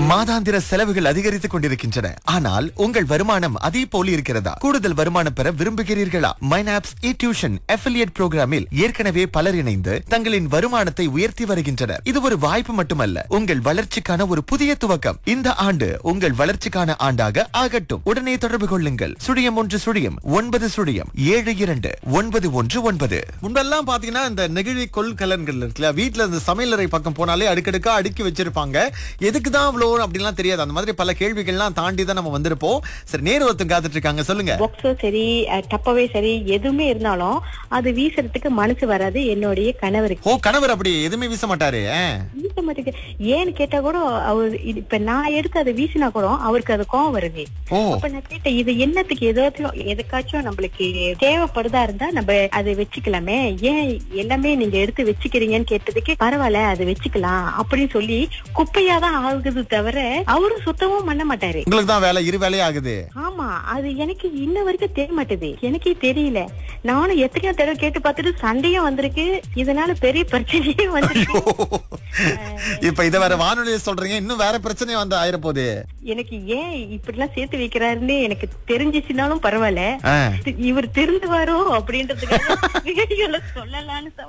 மாதாந்திர செலவுகள் அதிகரித்துக் கொண்டிருக்கின்றன ஆனால் உங்கள் வருமானம் அதே போல இருக்கிறதா கூடுதல் வருமானம் பெற விரும்புகிறீர்களா மைனாப்ஸ் இ டியூஷன் அஃபிலியேட் புரோகிராமில் ஏற்கனவே பலர் இணைந்து தங்களின் வருமானத்தை உயர்த்தி வருகின்றனர் இது ஒரு வாய்ப்பு மட்டுமல்ல உங்கள் வளர்ச்சிக்கான ஒரு புதிய துவக்கம் இந்த ஆண்டு உங்கள் வளர்ச்சிக்கான ஆண்டாக ஆகட்டும் உடனே தொடர்பு கொள்ளுங்கள் சுழியம் ஒன்று சுழியம் ஒன்பது சுழியம் ஏழு இரண்டு ஒன்பது ஒன்று ஒன்பது முன்பெல்லாம் பாத்தீங்கன்னா இந்த நெகிழி கொள்கலன்கள் இருக்குல்ல வீட்டுல இந்த சமையலறை பக்கம் போனாலே அடுக்கடுக்கா அடுக்கி வச்சிருப்பாங்க எதுக்கு தான் அவ்வளோ அப்படிலாம் தெரியாது அந்த மாதிரி பல கேள்விகள்லாம் தாண்டி தான் நம்ம வந்திருப்போம் சரி நேரு ஒருத்தன் காத்துட்டு இருக்காங்க சொல்லுங்க பாக்ஸோ சரி அஹ், டப்பாவே சரி எதுவுமே இருந்தாலும் அது வீசுறதுக்கு மனசு வராது என்னுடைய கணவருக்கு ஓ கணவர் அப்படி எதுவுமே வீச மாட்டாரு ஆ. வீச மாட்டேங்குது ஏன்னு கேட்டா கூட அவர் இது- இப்ப நான் எடுத்து அதை வீசினா கூட அவருக்கு அது கோவம் வருது ஓ அப்ப நான் கேட்டேன் இது என்னத்துக்கு ஏதாச்சும் எதுக்காச்சும் நம்மளுக்கு தேவைப்படுதா இருந்தா நம்ம அதை வச்சுக்கலாமே ஏன் எல்லாமே நீங்க எடுத்து வச்சுக்கிறீங்கன்னு கேட்டதுக்கு பரவாயில்ல அதை வச்சுக்கலாம் அப்படின்னு சொல்லி குப்பையா தான் ஆகுது தவிர அவரும் சுத்தமும் பண்ண மாட்டாரு உங்களுக்கு தான் வேலை இரு வேலையே ஆகுது ஆமா அது எனக்கு இன்ன வரைக்கும் தெரிய மாட்டேது எனக்கே தெரியல நானும் எத்தனையோ தடவை கேட்டு பார்த்துட்டு சண்டையும் வந்திருக்கு இதனால பெரிய பிரச்சனையும் வந்திருக்கு இப்ப இத வேற வானொலியில சொல்றீங்க இன்னும் வேற பிரச்சனை வந்து ஆயிரப்போகுது எனக்கு ஏன் இப்படி எல்லாம் சேர்த்து வைக்கிறாருன்னு எனக்கு தெரிஞ்சிச்சுனாலும் பரவாயில்ல ஆ. இவர் திருந்துவாரோ அப்படின்றதுக்காக வீடியோல சொல்லலாம்னு